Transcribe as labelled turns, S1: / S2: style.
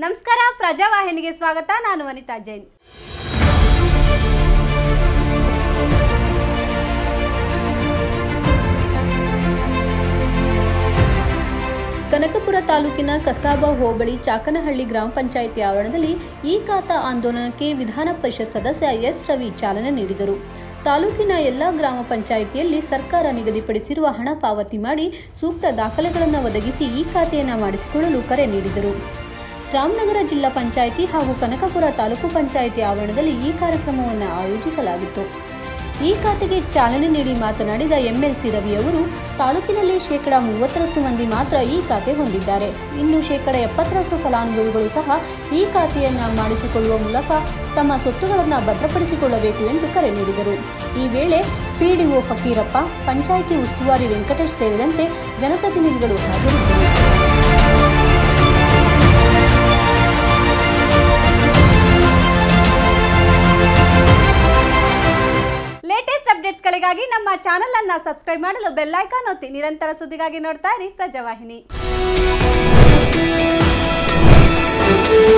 S1: ನಮಸ್ಕಾರ ಪ್ರಜಾವಾಹಿನಿಗೆ ಸ್ವಾಗತ ನಾನು ವನಿತಾ ಜೈನ್
S2: ಕನಕಪುರ ತಾಲೂಕಿನ ಕಸಾಬಾ ಹೋಬಳಿ ಚಾಕನಹಳ್ಳಿ ಗ್ರಾಮ ಪಂಚಾಯಿತಿ ಆವರಣದಲ್ಲಿ ಈ ಖಾತಾ ಆಂದೋಲನಕ್ಕೆ ವಿಧಾನ ಪರಿಷತ್ ಸದಸ್ಯ ಎಸ್ ರವಿ ಚಾಲನೆ ನೀಡಿದರು ತಾಲೂಕಿನ ಎಲ್ಲ ಗ್ರಾಮ ಪಂಚಾಯಿತಿಯಲ್ಲಿ ಸರ್ಕಾರ ನಿಗದಿಪಡಿಸಿರುವ ಹಣ ಪಾವತಿ ಮಾಡಿ ಸೂಕ್ತ ದಾಖಲೆಗಳನ್ನು ಒದಗಿಸಿ ಈ ಖಾತೆಯನ್ನು ಮಾಡಿಸಿಕೊಳ್ಳಲು ಕರೆ ನೀಡಿದರು ರಾಮನಗರ ಜಿಲ್ಲಾ ಪಂಚಾಯಿತಿ ಹಾಗೂ ಕನಕಪುರ ತಾಲೂಕು ಪಂಚಾಯಿತಿ ಆವರಣದಲ್ಲಿ ಈ ಕಾರ್ಯಕ್ರಮವನ್ನು ಆಯೋಜಿಸಲಾಗಿತ್ತು ಈ ಖಾತೆಗೆ ಚಾಲನೆ ನೀಡಿ ಮಾತನಾಡಿದ ಎಂಎಲ್ಸಿ ರವಿ ಅವರು ತಾಲೂಕಿನಲ್ಲಿ ಶೇಕಡಾ ಮೂವತ್ತರಷ್ಟು ಮಂದಿ ಮಾತ್ರ ಈ ಖಾತೆ ಹೊಂದಿದ್ದಾರೆ ಇನ್ನು ಶೇಕಡಾ ಎಪ್ಪತ್ತರಷ್ಟು ಫಲಾನುಭವಿಗಳು ಸಹ ಈ ಖಾತೆಯನ್ನು ಮಾಡಿಸಿಕೊಳ್ಳುವ ಮೂಲಕ ತಮ್ಮ ಸ್ವತ್ತುಗಳನ್ನು ಭದ್ರಪಡಿಸಿಕೊಳ್ಳಬೇಕು ಎಂದು ಕರೆ ನೀಡಿದರು ಈ ವೇಳೆ ಪಿಡಿಒ ಫಕೀರಪ್ಪ ಪಂಚಾಯಿತಿ ಉಸ್ತುವಾರಿ ವೆಂಕಟೇಶ್ ಸೇರಿದಂತೆ ಜನಪ್ರತಿನಿಧಿಗಳು ಹಾಜರಿದ್ದರು
S1: ಲೇಟೆಸ್ಟ್ ಅಪ್ಡೇಟ್ಸ್ಗಳಿಗಾಗಿ ನಮ್ಮ ಚಾನೆಲ್ ಅನ್ನ ಸಬ್ಸ್ಕ್ರೈಬ್ ಮಾಡಲು ಬೆಲ್ ಐಕಾನ್ ಒತ್ತಿ ನಿರಂತರ ಸುದ್ದಿಗಾಗಿ ನೋಡ್ತಾ ಇರಿ ಪ್ರಜಾವಾಹಿನಿ